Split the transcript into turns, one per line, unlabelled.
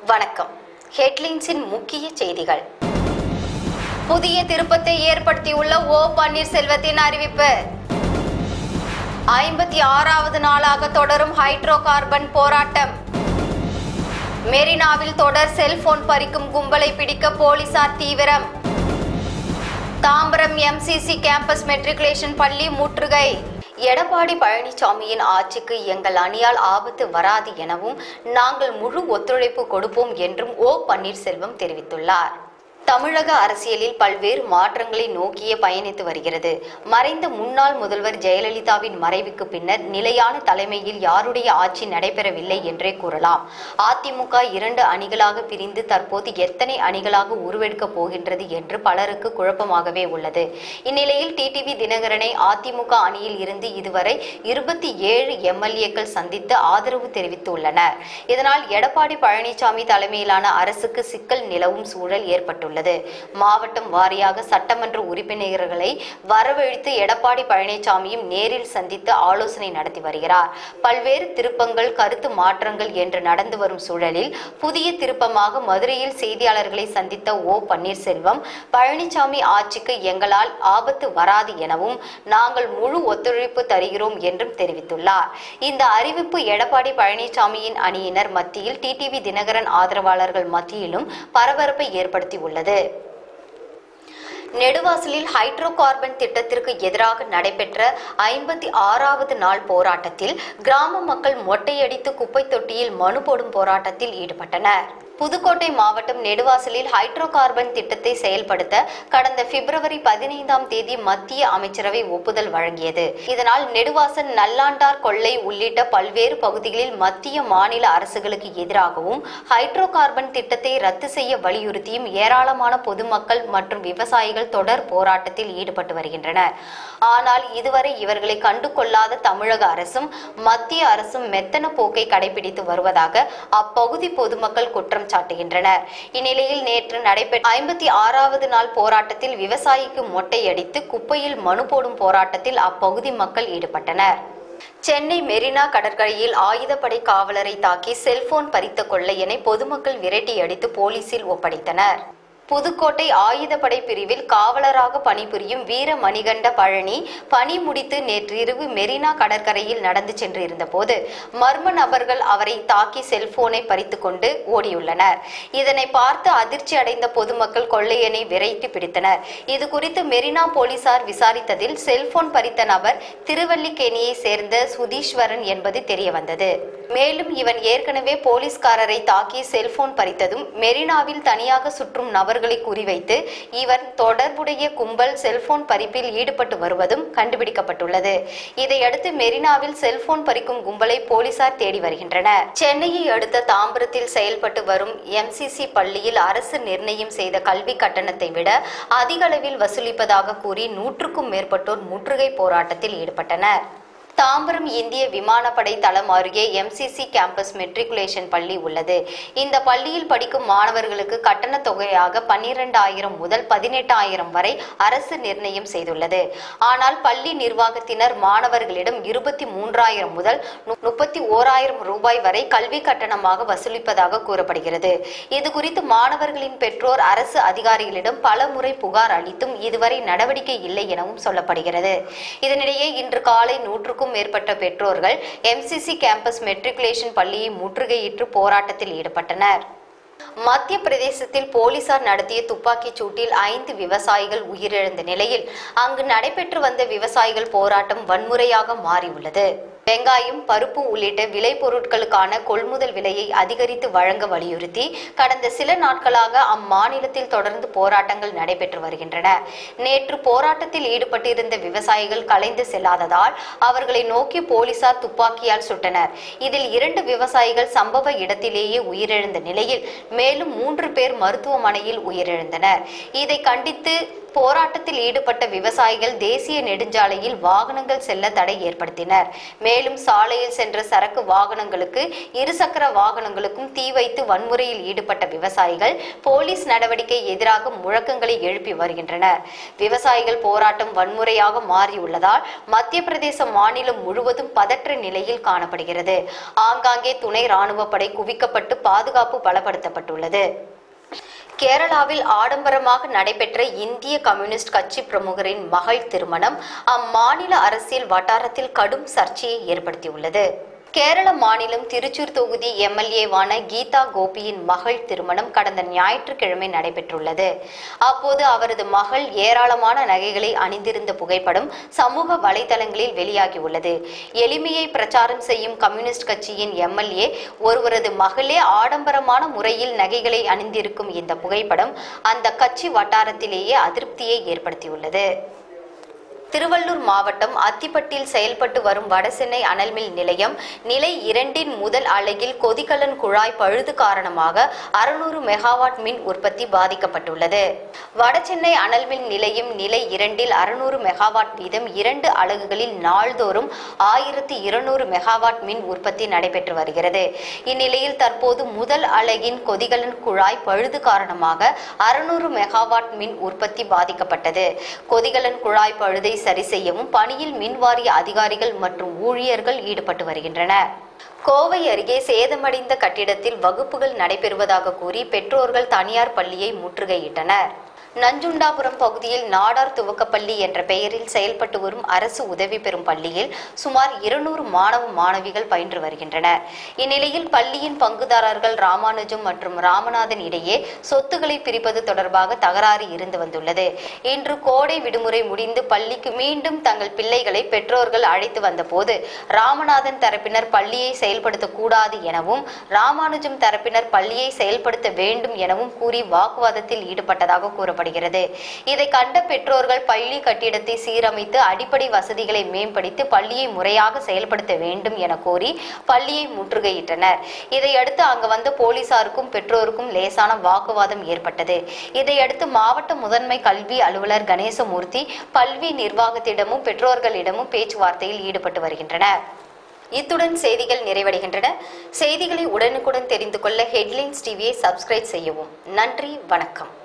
வணக்கம் ஹெட்லைன்ஸின் முக்கிய செய்திகள் புதிய திருப்பத்தை ஏற்படுத்தியுள்ள ஓ பன்னீர்செல்வத்தின் அறிவிப்பு ஐம்பத்தி ஆறாவது நாளாக தொடரும் ஹைட்ரோ கார்பன் போராட்டம் மெரினாவில் தொடர் செல்போன் பறிக்கும் கும்பலை பிடிக்க போலீசார் தீவிரம் தாம்பரம் எம்சிசி கேம்பஸ் மெட்ரிகுலேஷன் பள்ளி முற்றுகை எடப்பாடி பழனிசாமியின் ஆட்சிக்கு எங்கள் அணியால் ஆபத்து வராது எனவும் நாங்கள் முழு ஒத்துழைப்பு கொடுப்போம் என்றும் ஓ பன்னீர்செல்வம் தெரிவித்துள்ளார் தமிழக அரசியலில் பல்வேறு மாற்றங்களை நோக்கியே பயணித்து வருகிறது மறைந்த முன்னாள் முதல்வர் ஜெயலலிதாவின் மறைவுக்கு பின்னர் நிலையான தலைமையில் யாருடைய ஆட்சி நடைபெறவில்லை என்றே கூறலாம் அதிமுக இரண்டு அணிகளாக பிரிந்து தற்போது எத்தனை அணிகளாக உருவெடுக்கப் போகின்றது என்று பலருக்கு குழப்பமாகவே உள்ளது இந்நிலையில் டிடிவி தினகரனை அதிமுக அணியில் இருந்து இதுவரை இருபத்தி ஏழு எம்எல்ஏக்கள் சந்தித்து ஆதரவு தெரிவித்துள்ளனர் இதனால் எடப்பாடி பழனிசாமி தலைமையிலான அரசுக்கு சிக்கல் நிலவும் சூழல் ஏற்பட்டுள்ளது மாவட்டம் வாரியாக சட்டமன்ற உறுப்பினர்களை வரவழைத்து எடப்பாடி பழனிசாமியும் நேரில் சந்தித்து ஆலோசனை நடத்தி வருகிறார் பல்வேறு திருப்பங்கள் கருத்து மாற்றங்கள் என்று நடந்து வரும் சூழலில் புதிய திருப்பமாக மதுரையில் செய்தியாளர்களை சந்தித்த ஓ பன்னீர்செல்வம் பழனிசாமி ஆட்சிக்கு எங்களால் ஆபத்து வராது எனவும் நாங்கள் முழு ஒத்துழைப்பு தருகிறோம் என்றும் தெரிவித்துள்ளார் இந்த அறிவிப்பு எடப்பாடி பழனிசாமியின் அணியினர் மத்தியில் டிடிவி தினகரன் ஆதரவாளர்கள் மத்தியிலும் பரபரப்பை ஏற்படுத்தியுள்ளது நெடுவாசலில் ஹைட்ரோ கார்பன் திட்டத்திற்கு எதிராக நடைபெற்ற ஐம்பத்தி ஆறாவது நாள் போராட்டத்தில் கிராம மக்கள் மொட்டையடித்து குப்பை தொட்டியில் மனு போடும் போராட்டத்தில் ஈடுபட்டனர் புதுக்கோட்டை மாவட்டம் நெடுவாசலில் ஹைட்ரோ கார்பன் திட்டத்தை செயல்படுத்த கடந்த பிப்ரவரி பதினைந்தாம் தேதி மத்திய அமைச்சரவை ஒப்புதல் வழங்கியது இதனால் நெடுவாசல் நல்லாண்டார் கொள்ளை உள்ளிட்ட பல்வேறு பகுதிகளில் மத்திய மாநில அரசுகளுக்கு எதிராகவும் ஹைட்ரோ கார்பன் திட்டத்தை ரத்து செய்ய வலியுறுத்தியும் ஏராளமான பொதுமக்கள் மற்றும் விவசாயிகள் தொடர் போராட்டத்தில் ஈடுபட்டு வருகின்றனர் ஆனால் இதுவரை இவர்களை கண்டு கொள்ளாத தமிழக அரசும் மத்திய அரசும் மெத்தன போக்கை கடைபிடித்து வருவதாக அப்பகுதி பொதுமக்கள் குற்றம் சாட்டுகின்றனர் இந்நிலையில் நேற்று நடைபெற்ற ஐம்பத்தி ஆறாவது நாள் போராட்டத்தில் விவசாயிக்கு மொட்டையடித்து குப்பையில் மனு போடும் போராட்டத்தில் அப்பகுதி மக்கள் ஈடுபட்டனர் சென்னை மெரினா கடற்கரையில் ஆயுதப்படை காவலரை தாக்கி செல்போன் பறித்த கொள்ளையனை பொதுமக்கள் விரட்டி அடித்து போலீசில் ஒப்படைத்தனர் புதுக்கோட்டை ஆயுதப்படை பிரிவில் காவலராக பணிபுரியும் வீர மணிகண்ட பழனி பணி முடித்து நேற்றிரவு மெரினா கடற்கரையில் நடந்து சென்று இருந்தபோது மர்ம நபர்கள் அவரை தாக்கி செல்போனை பறித்து கொண்டு ஓடியுள்ளனர் இதனை பார்த்து அதிர்ச்சி அடைந்த பொதுமக்கள் கொள்ளையனை விரைத்து பிடித்தனர் இது குறித்து மெரினா போலீசார் விசாரித்ததில் செல்போன் பறித்த நபர் திருவல்லிக்கேணியை சேர்ந்த சுதீஸ்வரன் என்பது தெரிய வந்தது மேலும் இவன் ஏற்கனவே போலீஸ்காரரை தாக்கி செல்போன் பறித்ததும் மெரினாவில் தனியாக சுற்றும் நபர்களை குறிவைத்து இவன் தொடர்புடைய கும்பல் செல்போன் பறிப்பில் ஈடுபட்டு வருவதும் கண்டுபிடிக்கப்பட்டுள்ளது இதையடுத்து மெரினாவில் செல்போன் பறிக்கும் கும்பலை போலீசார் தேடி வருகின்றனர் சென்னையை அடுத்த தாம்பரத்தில் செயல்பட்டு வரும் எம்சிசி பள்ளியில் அரசு நிர்ணயம் செய்த கல்வி கட்டணத்தை விட அதிக அளவில் வசூலிப்பதாக கூறி நூற்றுக்கும் மேற்பட்டோர் முற்றுகை போராட்டத்தில் ஈடுபட்டனர் தாம்பரம் இந்திய விமானப்படை தளம் அருகே எம்சிசி கேம்பஸ் மெட்ரிகுலேஷன் பள்ளி உள்ளது இந்த பள்ளியில் படிக்கும் மாணவர்களுக்கு கட்டண தொகையாக பன்னிரெண்டாயிரம் முதல் பதினெட்டாயிரம் வரை அரசு நிர்ணயம் செய்துள்ளது ஆனால் பள்ளி நிர்வாகத்தினர் மாணவர்களிடம் இருபத்தி மூன்றாயிரம் முதல் நு- முப்பத்தி ஓராயிரம் ரூபாய் வரை கல்வி கட்டணமாக வசூலிப்பதாக கூறப்படுகிறது இது குறித்து மாணவர்களின் பெற்றோர் அரசு அதிகாரிகளிடம் பல முறை புகார் அளித்தும் இதுவரை நடவடிக்கை இல்லை எனவும் சொல்லப்படுகிறது இதனிடையே இன்று காலை நூற்றுக்கும் மேற்பட்ட பெற்றோர்கள் எம்சிசி கேம்பஸ் மெட்ரிகுலேஷன் பள்ளியை முற்றுகையிட்டு போராட்டத்தில் ஈடுபட்டனர் மத்திய பிரதேசத்தில் போலீசார் நடத்திய துப்பாக்கிச் சூட்டில் ஐந்து விவசாயிகள் உயிரிழந்த நிலையில் அங்கு நடைபெற்று வந்த விவசாயிகள் போராட்டம் வன்முறையாக மாறியுள்ளது வெங்காயம் பருப்பு உள்ளிட்ட விளைபொருட்களுக்கான கொள்முதல் விலையை அதிகரித்து வழங்க வலியுறுத்தி கடந்த சில நாட்களாக அம்மாநிலத்தில் தொடர்ந்து போராட்டங்கள் நடைபெற்று வருகின்றன நேற்று போராட்டத்தில் ஈடுபட்டிருந்த விவசாயிகள் கலைந்து செல்லாததால் அவர்களை நோக்கி போலீசார் துப்பாக்கியால் சுட்டனர் இதில் இரண்டு விவசாயிகள் சம்பவ இடத்திலேயே உயிரிழந்த நிலையில் மேலும் மூன்று பேர் மருத்துவமனையில் உயிரிழந்தனர் இதை கண்டித்து போராட்டத்தில் ஈடுபட்ட விவசாயிகள் தேசிய நெடுஞ்சாலையில் வாகனங்கள் செல்ல தடை ஏற்படுத்தினர் மேலும் சாலையில் சென்ற சரக்கு வாகனங்களுக்கு இருசக்கர வாகனங்களுக்கும் தீ வைத்து வன்முறையில் ஈடுபட்ட விவசாயிகள் போலீஸ் நடவடிக்கை எதிராக முழக்கங்களை எழுப்பி வருகின்றனர் விவசாயிகள் போராட்டம் வன்முறையாக மாறியுள்ளதால் மத்திய பிரதேச மாநிலம் முழுவதும் பதற்ற நிலையில் காணப்படுகிறது ஆங்காங்கே துணை ராணுவ படை குவிக்கப்பட்டு பாதுகாப்பு பலப்படுத்தப்பட்டுள்ளது கேரளாவில் ஆடம்பரமாக நடைபெற்ற இந்திய கம்யூனிஸ்ட் கட்சி பிரமுகரின் மகள் திருமணம் அம்மாநில அரசியல் வட்டாரத்தில் கடும் சர்ச்சையை ஏற்படுத்தியுள்ளது கேரள மாநிலம் திருச்சூர் தொகுதி எம்எல்ஏவான கீதா கோபியின் மகள் திருமணம் கடந்த ஞாயிற்றுக்கிழமை நடைபெற்றுள்ளது அப்போது அவரது மகள் ஏராளமான நகைகளை அணிந்திருந்த புகைப்படம் சமூக வலைதளங்களில் வெளியாகியுள்ளது எளிமையை பிரச்சாரம் செய்யும் கம்யூனிஸ்ட் கட்சியின் எம்எல்ஏ ஒருவரது மகளே ஆடம்பரமான முறையில் நகைகளை அணிந்திருக்கும் இந்த புகைப்படம் அந்த கட்சி வட்டாரத்திலேயே அதிருப்தியை ஏற்படுத்தியுள்ளது திருவள்ளூர் மாவட்டம் அத்திப்பட்டில் செயல்பட்டு வரும் வடசென்னை அனல்மில் நிலையம் நிலை இரண்டின் முதல் அலகில் கொதிகலன் குழாய் பழுது காரணமாக அறுநூறு மெகாவாட் மின் உற்பத்தி பாதிக்கப்பட்டுள்ளது வடசென்னை அனல்மின் நிலையம் நிலை இரண்டில் அறுநூறு மெகாவாட் வீதம் இரண்டு அலகுகளில் நாள்தோறும் ஆயிரத்தி இருநூறு மெகாவாட் மின் உற்பத்தி நடைபெற்று வருகிறது இந்நிலையில் தற்போது முதல் அலகின் கொதிகலன் குழாய் பழுது காரணமாக அறுநூறு மெகாவாட் மின் உற்பத்தி பாதிக்கப்பட்டது கொதிகலன் குழாய் பழுதை சரி செய்யவும் பணியில் மின்வாரிய அதிகாரிகள் மற்றும் ஊழியர்கள் ஈடுபட்டு வருகின்றனர் கோவை அருகே சேதமடைந்த கட்டிடத்தில் வகுப்புகள் நடைபெறுவதாக கூறி பெற்றோர்கள் தனியார் பள்ளியை முற்றுகையிட்டனர் நஞ்சுண்டாபுரம் பகுதியில் நாடார் துவக்கப்பள்ளி என்ற பெயரில் செயல்பட்டு வரும் அரசு உதவி பெறும் பள்ளியில் சுமார் இருநூறு மாணவ மாணவிகள் பயின்று வருகின்றனர் இந்நிலையில் பள்ளியின் பங்குதாரர்கள் ராமானுஜம் மற்றும் ராமநாதன் இடையே சொத்துக்களை பிரிப்பது தொடர்பாக தகராறு இருந்து வந்துள்ளது இன்று கோடை விடுமுறை முடிந்து பள்ளிக்கு மீண்டும் தங்கள் பிள்ளைகளை பெற்றோர்கள் அழைத்து வந்தபோது ராமநாதன் தரப்பினர் பள்ளியை செயல்படுத்தக்கூடாது எனவும் ராமானுஜம் தரப்பினர் பள்ளியை செயல்படுத்த வேண்டும் எனவும் கூறி வாக்குவாதத்தில் ஈடுபட்டதாக கூறப்படுகிறது கூறப்படுகிறது இதை கண்ட பெற்றோர்கள் பள்ளி கட்டிடத்தை சீரமைத்து அடிப்படை வசதிகளை மேம்படுத்தி பள்ளியை முறையாக செயல்படுத்த வேண்டும் என கோரி பள்ளியை முற்றுகையிட்டனர் இதையடுத்து அங்கு வந்த போலீசாருக்கும் பெற்றோருக்கும் லேசான வாக்குவாதம் ஏற்பட்டது இதையடுத்து மாவட்ட முதன்மை கல்வி அலுவலர் கணேசமூர்த்தி பல்வி நிர்வாகத்திடமும் பெற்றோர்களிடமும் பேச்சுவார்த்தையில் ஈடுபட்டு வருகின்றனர் இத்துடன் செய்திகள் நிறைவடைகின்றன செய்திகளை உடனுக்குடன் தெரிந்து கொள்ள ஹெட்லைன்ஸ் டிவியை சப்ஸ்கிரைப் செய்யவும் நன்றி வணக்கம்